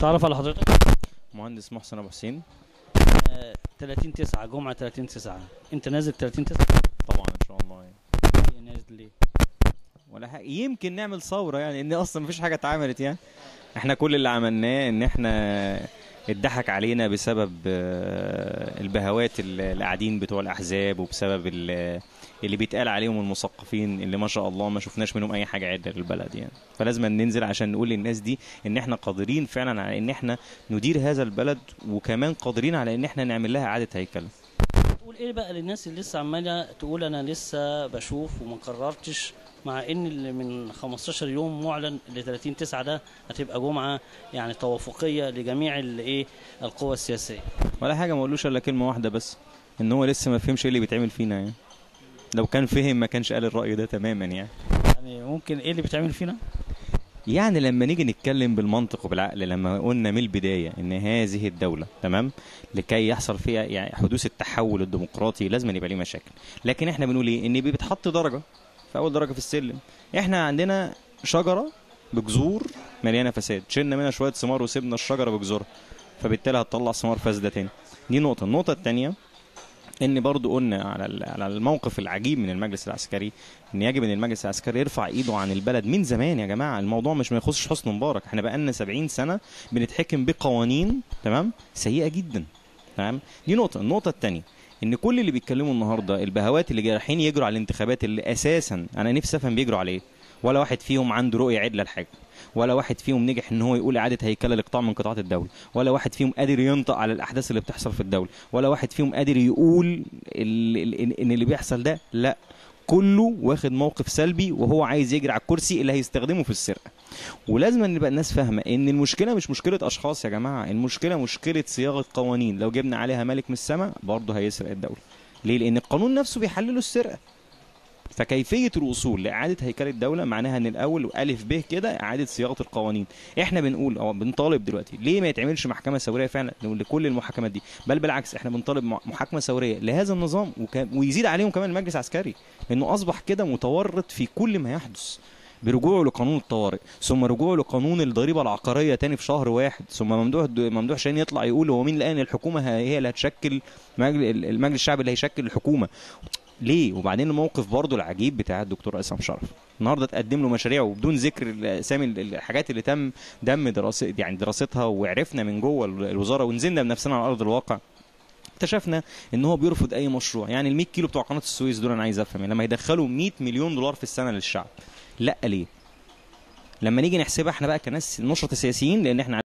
تعرف على حضرتك مهندس محسن ابو حسين 30 9 جمعه 30 9 انت نازل 30 9 طبعا ان شاء الله يعني. نازل ليه ولا حاجة يمكن نعمل ثوره يعني ان اصلا مفيش حاجه اتعملت يعني احنا كل اللي عملناه ان احنا اتضحك علينا بسبب آه، البهوات اللي قاعدين بتوع الاحزاب وبسبب ال- اللي بيتقال عليهم المثقفين اللي ما شاء الله ما شفناش منهم اي حاجه عدله للبلد يعني فلازم ننزل عشان نقول للناس دي ان احنا قادرين فعلا على ان احنا ندير هذا البلد وكمان قادرين على ان احنا نعمل لها اعاده هيكله تقول ايه بقى للناس اللي لسه عماله تقول انا لسه بشوف وما قررتش مع ان اللي من 15 يوم معلن ل 30 9 ده هتبقى جمعه يعني توافقيه لجميع الايه القوى السياسيه ولا حاجه ما اقولوش الا كلمه واحده بس ان هو لسه ما فهمش ايه اللي بيتعمل فينا يعني لو كان فهم ما كانش قال الراي ده تماما يعني يعني ممكن ايه اللي بيتعمل فينا يعني لما نيجي نتكلم بالمنطق وبالعقل لما قلنا من البدايه ان هذه الدوله تمام لكي يحصل فيها يعني حدوث التحول الديمقراطي لازم يبقى ليه مشاكل لكن احنا بنقول ايه ان بيتحط درجه في اول درجه في السلم احنا عندنا شجره بجذور مليانه فساد شلنا منها شويه ثمار وسيبنا الشجره بجذورها فبالتالي هتطلع ثمار فاسده تاني دي نقطه النقطه الثانيه ان برضو قلنا على ال- على الموقف العجيب من المجلس العسكري ان يجب ان المجلس العسكري يرفع ايده عن البلد من زمان يا جماعه الموضوع مش ما يخصش حسن مبارك احنا بقالنا 70 سنه بنتحكم بقوانين تمام سيئه جدا تمام دي نقطه النقطه الثانيه ان كل اللي بيتكلموا النهارده البهوات اللي رايحين يجروا على الانتخابات اللي اساسا انا نفسي افهم بيجروا على ايه ولا واحد فيهم عنده رؤيه عدله لحاجه ولا واحد فيهم نجح ان هو يقول اعاده هيكله لقطاع من قطاعات الدوله ولا واحد فيهم قادر ينطق على الاحداث اللي بتحصل في الدوله ولا واحد فيهم قادر يقول ال- ال- ان اللي بيحصل ده لا كله واخد موقف سلبي وهو عايز يجري على الكرسي اللي هيستخدمه في السرقه ولازم نبقى الناس فاهمه ان المشكله مش مشكله اشخاص يا جماعه المشكله مشكله صياغه قوانين لو جبنا عليها ملك من السماء برضه هيسرق الدوله ليه لان القانون نفسه بيحلله السرقه فكيفيه الوصول لاعاده هيكله الدوله معناها ان الاول الف ب كده اعاده صياغه القوانين احنا بنقول او بنطالب دلوقتي ليه ما يتعملش محكمه ثوريه فعلا لكل المحاكمات دي بل بالعكس احنا بنطالب مع- محاكمه ثوريه لهذا النظام وك... ويزيد عليهم كمان المجلس العسكري لانه اصبح كده متورط في كل ما يحدث برجوعه لقانون الطوارئ ثم رجوعه لقانون الضريبه العقاريه تاني في شهر واحد ثم ممدوح ممدوح شاهين يطلع يقول هو مين اللي قال ان الحكومه هي اللي هتشكل مجل- المجلس الشعبي اللي هيشكل الحكومه ليه وبعدين الموقف برضه العجيب بتاع الدكتور عصام شرف النهارده تقدم له مشاريع وبدون ذكر اسامي الحاجات اللي تم دم دراسه يعني دراستها وعرفنا من جوه الوزاره ونزلنا بنفسنا على ارض الواقع اكتشفنا ان هو بيرفض اي مشروع يعني ال 100 كيلو بتوع قناه السويس دول انا عايز افهم يعني لما يدخلوا 100 مليون دولار في السنه للشعب لا ليه لما نيجي نحسبها احنا بقى كناس نشرة سياسيين لان احنا